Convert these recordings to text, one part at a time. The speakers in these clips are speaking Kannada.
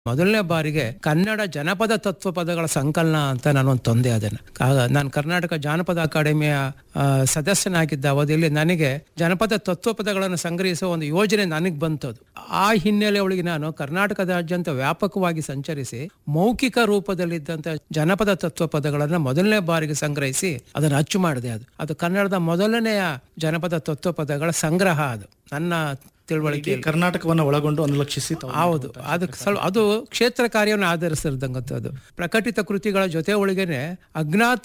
ಮೊದಲನೇ ಬಾರಿಗೆ ಕನ್ನಡ ಜನಪದ ತತ್ವ ಪದಗಳ ಸಂಕಲನ ಅಂತ ನಾನೊಂದು ತಂದೆ ಅದನ್ನ ಆಗ ನಾನು ಕರ್ನಾಟಕ ಜಾನಪದ ಅಕಾಡೆಮಿಯ ಆ, ಸದಸ್ಯನಾಗಿದ್ದ ಅವಧಿಯಲ್ಲಿ ನನಗೆ ಜನಪದ ತತ್ವ ಪದಗಳನ್ನು ಸಂಗ್ರಹಿಸುವ ಒಂದು ಯೋಜನೆ ನನಗೆ ಬಂತದು ಆ ಹಿನ್ನೆಲೆ ಒಳಗೆ ನಾನು ಕರ್ನಾಟಕದಾದ್ಯಂತ ವ್ಯಾಪಕವಾಗಿ ಸಂಚರಿಸಿ ಮೌಖಿಕ ರೂಪದಲ್ಲಿದ್ದಂಥ ಜನಪದ ತತ್ವ ಪದಗಳನ್ನು ಮೊದಲನೇ ಬಾರಿಗೆ ಸಂಗ್ರಹಿಸಿ ಅದನ್ನು ಅಚ್ಚು ಮಾಡಿದೆ ಅದು ಅದು ಕನ್ನಡದ ಮೊದಲನೆಯ ಜನಪದ ತತ್ವ ಪದಗಳ ಸಂಗ್ರಹ ಅದು ನನ್ನ ತಿಳುವಳಿಕೆ ಇಡೀ ಕರ್ನಾಟಕವನ್ನ ಒಳಗೊಂಡು ಅನುಲಕ್ಷಿಸಿ ತಾವು ಹೌದು ಅದಕ್ಕೆ ಸ್ವಲ್ಪ ಅದು ಕ್ಷೇತ್ರ ಕಾರ್ಯವನ್ನು ಆಧರಿಸಿರ್ದಂಗತ್ತು ಅದು ಪ್ರಕಟಿತ ಕೃತಿಗಳ ಜೊತೆ ಒಳಗೇನೆ ಅಜ್ಞಾತ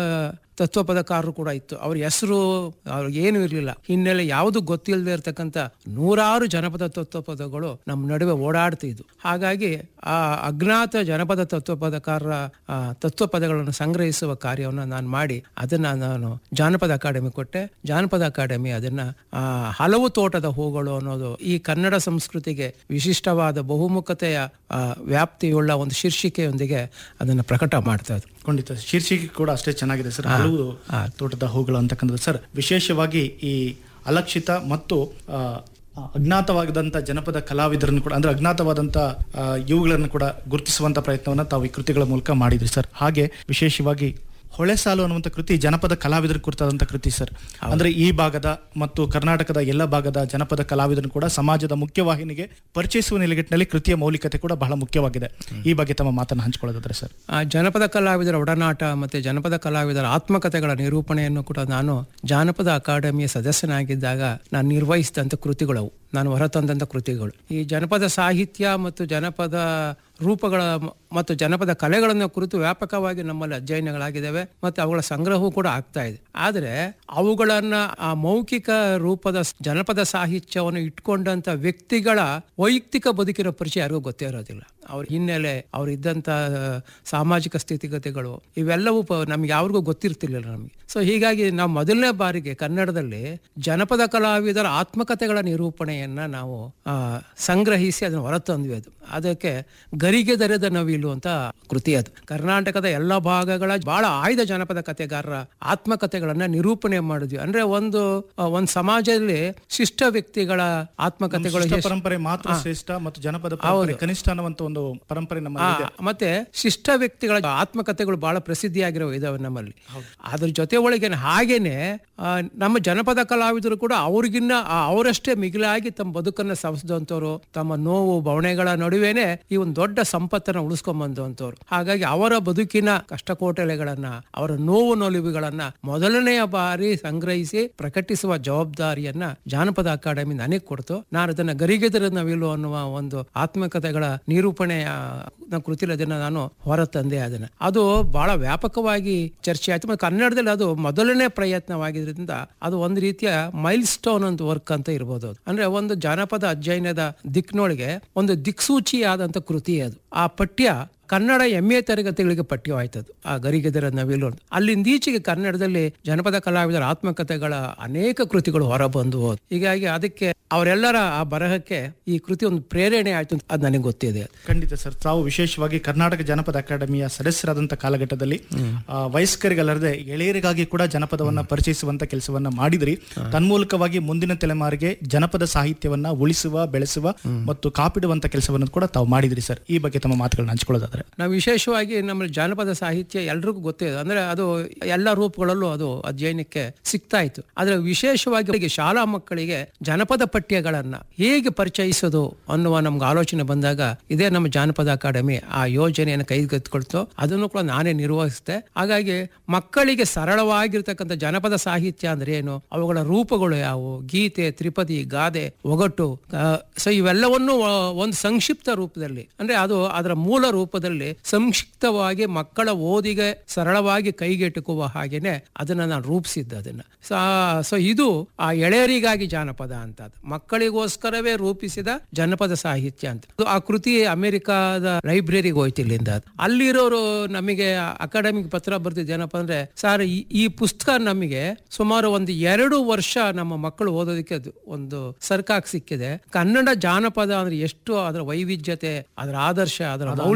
ತತ್ವಪದಕಾರರು ಕೂಡ ಇತ್ತು ಅವ್ರ ಹೆಸರು ಅವ್ರಿಗೆ ಏನು ಇರಲಿಲ್ಲ ಹಿನ್ನೆಲೆ ಯಾವುದು ಗೊತ್ತಿಲ್ಲದೆ ಇರತಕ್ಕಂಥ ನೂರಾರು ಜನಪದ ತತ್ವಪದಗಳು ನಮ್ಮ ನಡುವೆ ಓಡಾಡ್ತಿದ್ವು ಹಾಗಾಗಿ ಆ ಅಜ್ಞಾತ ಜನಪದ ತತ್ವಪದಕಾರರ ಆ, ತತ್ವಪದಗಳನ್ನು ಸಂಗ್ರಹಿಸುವ ಕಾರ್ಯವನ್ನು ನಾನು ಮಾಡಿ ಅದನ್ನ ನಾನು ಜಾನಪದ ಅಕಾಡೆಮಿ ಕೊಟ್ಟೆ ಜಾನಪದ ಅಕಾಡೆಮಿ ಅದನ್ನ ಆ, ಹಲವು ತೋಟದ ಹೂಗಳು ಅನ್ನೋದು ಈ ಕನ್ನಡ ಸಂಸ್ಕೃತಿಗೆ ವಿಶಿಷ್ಟವಾದ ಬಹುಮುಖತೆಯ ಆ, ವ್ಯಾಪ್ತಿಯುಳ್ಳ ಒಂದು ಶೀರ್ಷಿಕೆಯೊಂದಿಗೆ ಅದನ್ನು ಪ್ರಕಟ ಮಾಡ್ತಾ ಇದ್ರು ಖಂಡಿತ ಶೀರ್ಷಿಕೆ ಕೂಡ ಅಷ್ಟೇ ಚೆನ್ನಾಗಿದೆ ಸರ್ ಹಲವು ತೋಟದ ಹೂಗಳು ಅಂತಕ್ಕಂಥದ್ದು ಸರ್ ವಿಶೇಷವಾಗಿ ಈ ಅಲಕ್ಷಿತ ಮತ್ತು ಆ, ಅಜ್ಞಾತವಾದಂಥ ಜನಪದ ಕಲಾವಿದರನ್ನು ಕೂಡ ಅಂದ್ರೆ ಅಜ್ಞಾತವಾದಂಥ ಆ, ಇವುಗಳನ್ನು ಕೂಡ ಗುರುತಿಸುವಂತ ಪ್ರಯತ್ನವನ್ನ ತಾವು ಈ ಕೃತಿಗಳ ಮೂಲಕ ಮಾಡಿದ್ರಿ ಸರ್ ಹಾಗೆ ವಿಶೇಷವಾಗಿ ಹೊಳೆ ಸಾಲು ಅನ್ನುವಂಥ ಕೃತಿ ಜನಪದ ಕಲಾವಿದರ ಕುರಿತಾದಂಥ ಕೃತಿ ಸರ್ ಅಂದ್ರೆ ಈ ಭಾಗದ ಮತ್ತು ಕರ್ನಾಟಕದ ಎಲ್ಲ ಭಾಗದ ಜನಪದ ಕಲಾವಿದರನ್ನು ಕೂಡ ಸಮಾಜದ ಮುಖ್ಯವಾಹಿನಿಗೆ ಪರಿಚಯಿಸುವ ನಿಲುಗಟ್ಟಿನಲ್ಲಿ ಕೃತಿಯ ಮೌಲಿಕತೆ ಕೂಡ ಬಹಳ ಮುಖ್ಯವಾಗಿದೆ ಈ ಬಗ್ಗೆ ತಮ್ಮ ಮಾತನ್ನು ಹಂಚಿಕೊಳ್ಳೋದಾದ್ರೆ ಸರ್ ಆ ಜನಪದ ಕಲಾವಿದರ ಒಡನಾಟ ಮತ್ತೆ ಜನಪದ ಕಲಾವಿದರ ಆತ್ಮಕಥೆಗಳ ನಿರೂಪಣೆಯನ್ನು ಕೂಡ ನಾನು ಜಾನಪದ ಅಕಾಡೆಮಿಯ ಸದಸ್ಯನಾಗಿದ್ದಾಗ ನಾನು ನಿರ್ವಹಿಸಿದಂಥ ಕೃತಿಗಳವು ನಾನು ಹೊರತಂದಂಥ ಕೃತಿಗಳು ಈ ಜನಪದ ಸಾಹಿತ್ಯ ಮತ್ತು ಜನಪದ ರೂಪಗಳ ಮ- ಮತ್ತು ಜನಪದ ಕಲೆಗಳನ್ನು ಕುರಿತು ವ್ಯಾಪಕವಾಗಿ ನಮ್ಮಲ್ಲಿ ಅಧ್ಯಯನಗಳಾಗಿದ್ದಾವೆ ಮತ್ತು ಅವುಗಳ ಸಂಗ್ರಹವೂ ಕೂಡ ಆಗ್ತಾ ಇದೆ ಆದರೆ ಅವುಗಳನ್ನ ಆ ಮೌಖಿಕ ರೂಪದ ಸ್- ಜನಪದ ಸಾಹಿತ್ಯವನ್ನು ಇಟ್ಕೊಂಡಂತ ವ್ಯಕ್ತಿಗಳ ವೈಯಕ್ತಿಕ ಬದುಕಿನ ಪರಿಚಯ ಯಾರಿಗೂ ಗೊತ್ತೇ ಇರೋದಿಲ್ಲ ಅವ್ರ ಹಿನ್ನೆಲೆ ಅವ್ರು ಇದ್ದಂಥ ಸಾಮಾಜಿಕ ಸ್ಥಿತಿಗತಿಗಳು ಇವೆಲ್ಲವೂ ಪ ನಮ್ಗೆ ಯಾರಿಗೂ ಗೊತ್ತಿರ್ತಿರ್ಲಿಲ್ಲ ನಮಗೆ ಸೊ ಹೀಗಾಗಿ ನಾವು ಮೊದಲನೇ ಬಾರಿಗೆ ಕನ್ನಡದಲ್ಲಿ ಜನಪದ ಕಲಾವಿದರ ಆತ್ಮಕಥೆಗಳ ನಿರೂಪಣೆಯನ್ನ ನಾವು ಆ, ಸಂಗ್ರಹಿಸಿ ಅದನ್ನು ಹೊರತಂದ್ವಿ ಅದು ಅದಕ್ಕೆ ಗರಿಗೆ ದರೆದ ನವಿಲು ಅಂತ ಕೃತಿ ಅದು ಕರ್ನಾಟಕದ ಎಲ್ಲ ಭಾಗಗಳ ಬಹಳ ಆಯ್ದ ಜನಪದ ಕಥೆಗಾರರ ಆತ್ಮಕಥೆಗಳನ್ನ ನಿರೂಪಣೆ ಮಾಡಿದ್ವಿ ಅಂದ್ರೆ ಒಂದು ಆ, ಒಂದು ಸಮಾಜದಲ್ಲಿ ಶಿಷ್ಟ ವ್ಯಕ್ತಿಗಳ ಆತ್ಮಕಥೆಗಳು ಶಿಷ್ಟ ಪರಂಪರೆ ಮಾತ್ರ ಶ್ರೇಷ್ಠ ಮತ್ತು ಜನಪದ ಪರಂಪರೆ ಕನಿಷ್ಠ ಅನ್ನುವಂತ ಒಂದು ಪರಂಪರೆ ನಮ್ಮ ಆ, ಮತ್ತೆ ಶಿಷ್ಟ ವ್ಯಕ್ತಿಗಳ ಆತ್ಮಕಥೆಗಳು ಬಹಳ ಪ್ರಸಿದ್ಧಿಯಾಗಿರೋ ಇದಾವೆ ನಮ್ಮಲ್ಲಿ ಅದ್ರ ಜೊತೆ ಒಳಗೇನೆ ಹಾಗೇನೆ ಆ, ನಮ್ಮ ಜನಪದ ಕಲಾವಿದರು ಕೂಡ ಅವ್ರಿಗಿನ್ನ ಆ, ಅವರಷ್ಟೇ ಮಿಗಿಲಾಗಿ ತಮ್ಮ ಬದುಕನ್ನ ಸವಸಿದಂಥವ್ರು ತಮ್ಮ ನೋವು ಬವಣೆಗಳ ನಡುವೆನೆ ಈ ಒಂದು ದೊಡ್ಡ ಸಂಪತ್ತನ್ನ ಉಳಿಸ್ಕೊಂಡ್ ಬಂದಂಥವ್ರು ಹಾಗಾಗಿ ಅವರ ಬದುಕಿನ ಕಷ್ಟಕೋಟಲೆಗಳನ್ನ ಅವರ ನೋವು ನಲಿವುಗಳನ್ನ ಮೊದಲನೆಯ ಬಾರಿ ಸಂಗ್ರಹಿಸಿ ಪ್ರಕಟಿಸುವ ಜವಾಬ್ದಾರಿಯನ್ನ ಜಾನಪದ ಅಕಾಡೆಮಿ ನನಗೆ ಕೊಡ್ತು ನಾನು ಅದನ್ನ ಗರಿಗೆದರ ನವಿಲು ಅನ್ನುವ ಒಂದು ಆತ್ಮಕಥೆಗಳ ನಿರೂಪಣೆಯ ನ ಕೃತಿಲಿ ಅದನ್ನ ನಾನು ಹೊರ ತಂದೆ ಅದನ್ನ ಅದು ಬಹಳ ವ್ಯಾಪಕವಾಗಿ ಚರ್ಚೆ ಆಯ್ತು ಮತ್ತೆ ಕನ್ನಡದಲ್ಲಿ ಅದು ಮೊದಲನೇ ಪ್ರಯತ್ನವಾಗಿದ್ರಿಂದ ಅದು ಒಂದು ರೀತಿಯ ಮೈಲ್ ಸ್ಟೋನ್ ಅಂತ ವರ್ಕ್ ಅಂತ ಇರ್ಬೋದು ಅದು ಅಂದ್ರೆ ಒಂದು ಜಾನಪದ ಅಧ್ಯಯನದ ದಿಕ್ನೊಳಗೆ ಒಂದು ದಿಕ್ಸೂಚಿಯಾದಂತ ಕೃತಿ ಅದು ಆ ಪಠ್ಯ ಕನ್ನಡ ಎಂ ಎ ತರಗತಿಗಳಿಗೆ ಪಠ್ಯವಾಯ್ತದು ಆ ಗರಿಗೆದರ ನವಿಲು ಅಂತ. ಅಲ್ಲಿಂದೀಚೆಗೆ ಕನ್ನಡದಲ್ಲಿ ಜನಪದ ಕಲಾವಿದರ ಆತ್ಮಕಥೆಗಳ ಅನೇಕ ಕೃತಿಗಳು ಹೊರಬಂದು ಹೋದ್ ಹೀಗಾಗಿ ಅದಕ್ಕೆ ಅವರೆಲ್ಲರ ಆ ಬರಹಕ್ಕೆ ಈ ಕೃತಿ ಒಂದು ಪ್ರೇರಣೆ ಆಯ್ತು ಅಂತ ಅದು ನನಗೆ ಗೊತ್ತಿದೆ ಖಂಡಿತ ಸರ್ ತಾವು ವಿಶೇಷವಾಗಿ ಕರ್ನಾಟಕ ಜನಪದ ಅಕಾಡೆಮಿಯ ಸದಸ್ಯರಾದಂಥ ಕಾಲಘಟ್ಟದಲ್ಲಿ ಆ, ವಯಸ್ಕರಿಗಲ್ಲದೆ ಎಳೆಯರಿಗಾಗಿ ಕೂಡ ಜನಪದವನ್ನ ಪರಿಚಯಿಸುವಂತ ಕೆಲಸವನ್ನ ಮಾಡಿದ್ರಿ ತನ್ಮೂಲಕವಾಗಿ ಮುಂದಿನ ತಲೆಮಾರಿಗೆ ಜನಪದ ಸಾಹಿತ್ಯವನ್ನ ಉಳಿಸುವ ಬೆಳೆಸುವ ಮತ್ತು ಕಾಪಿಡುವಂತ ಕೆಲಸವನ್ನು ಕೂಡ ತಾವು ಮಾಡಿದ್ರಿ ಸರ್ ಈ ಬಗ್ಗೆ ತಮ್ಮ ಮಾತುಗಳನ್ನ ಹಂಚ್ಕೊಳ್ಳೋದಾದ್ರೆ ನಾವು ವಿಶೇಷವಾಗಿ ನಮ್ಮ ಜಾನಪದ ಸಾಹಿತ್ಯ ಎಲ್ರಿಗೂ ಗೊತ್ತಿದೆ ಅಂದ್ರೆ ಅದು ಎಲ್ಲ ರೂಪಗಳಲ್ಲೂ ಅದು ಅಧ್ಯಯನಕ್ಕೆ ಸಿಗ್ತಾ ಇತ್ತು ಆದ್ರೆ ವಿಶೇಷವಾಗಿ ಅವರಿಗೆ ಶಾಲಾ ಮಕ್ಕಳಿಗೆ ಜನಪದ ಪಠ್ಯಗಳನ್ನ ಹೇಗೆ ಪರಿಚಯಿಸೋದು ಅನ್ನುವ ನಮ್ಗೆ ಆಲೋಚನೆ ಬಂದಾಗ ಇದೇ ನಮ್ಮ ಜಾನಪದ ಅಕಾಡೆಮಿ ಆ ಯೋಜನೆಯನ್ನು ಕೈಗೆತ್ತಿಕೊಳ್ತು ಅದನ್ನು ಕೂಡ ನಾನೇ ನಿರ್ವಹಿಸಿದೆ ಹಾಗಾಗಿ ಮಕ್ಕಳಿಗೆ ಸರಳವಾಗಿರ್ತಕ್ಕಂಥ ಜನಪದ ಸಾಹಿತ್ಯ ಅಂದ್ರೆ ಏನು ಅವುಗಳ ರೂಪಗಳು ಯಾವುವು ಗೀತೆ ತ್ರಿಪದಿ ಗಾದೆ ಒಗಟು ಸೊ ಇವೆಲ್ಲವನ್ನು ಆ, ಒಂದು ಸಂಕ್ಷಿಪ್ತ ರೂಪದಲ್ಲಿ ಅಂದ್ರೆ ಅದು ಅದರ ಮೂಲ ರೂಪದಲ್ಲಿ ಸಂಕ್ಷಿಪ್ತವಾಗಿ ಮಕ್ಕಳ ಓದಿಗೆ ಸರಳವಾಗಿ ಕೈಗೆಟುಕುವ ಹಾಗೇನೆ ಅದನ್ನ ನಾನು ರೂಪಿಸಿದ್ದೆ ಅದನ್ನ ಸೊ ಇದು ಆ ಎಳೆಯರಿಗಾಗಿ ಜಾನಪದ ಅಂತ ಅದು. ಮಕ್ಕಳಿಗೋಸ್ಕರವೇ ರೂಪಿಸಿದ ಜನಪದ ಸಾಹಿತ್ಯ ಅಂತ ಇದು ಆ ಕೃತಿ ಅಮೆರಿಕಾದ ಲೈಬ್ರರಿಗೆ ಹೋಯ್ತು ಇಲ್ಲಿಂದ ಅದು. ಅಲ್ಲಿರೋರು ನಮಗೆ ಅಕಾಡೆಮಿಕ್ ಪತ್ರ ಬರ್ತಿದ್ದು ಏನಪ್ಪಾ ಅಂದ್ರೆ ಸರ್ ಈ ಈ ಪುಸ್ತಕ ನಮಗೆ ಸುಮಾರು ಒಂದು ಎರಡು ವರ್ಷ ನಮ್ಮ ಮಕ್ಕಳು ಓದೋದಕ್ಕೆ ಅದು ಒಂದು ಸರ್ಕಾಗ್ ಸಿಕ್ಕಿದೆ ಕನ್ನಡ ಜಾನಪದ ಅಂದ್ರೆ ಎಷ್ಟು ಅದರ ವೈವಿಧ್ಯತೆ ಅದರ ಆದರ್ಶ ಅದರ ಮೌಲ್ಯಗಳೆಲ್ಲ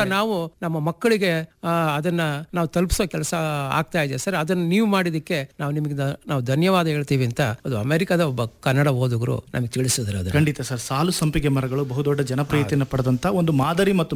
ನಾವು ನಮ್ಮ ಮಕ್ಕಳಿಗೆ ಆ, ಅದನ್ನ ನಾವು ತಲುಪಿಸೋ ಕೆಲಸ ಆಗ್ತಾ ಇದೆ ಸರ್ ಅದನ್ನ ನೀವು ಮಾಡಿದಕ್ಕೆ ನಾವು ನಿಮಗೆ ದ- ನಾವು ಧನ್ಯವಾದ ಹೇಳ್ತೀವಿ ಅಂತ ಅದು ಅಮೆರಿಕದ ಒಬ್ಬ ಕನ್ನಡ ಓದುಗರು ನಮಗೆ ತಿಳಿಸಿದ್ರು ಅದನ್ನ ಖಂಡಿತ ಸರ್ ಸಾಲು ಸಂಪಿಗೆ ಮರಗಳು ಬಹುದೊಡ್ಡ ಜನಪ್ರಿಯತೆಯನ್ನು ಪಡೆದಂತ ಒಂದು ಮಾದರಿ ಮತ್ತು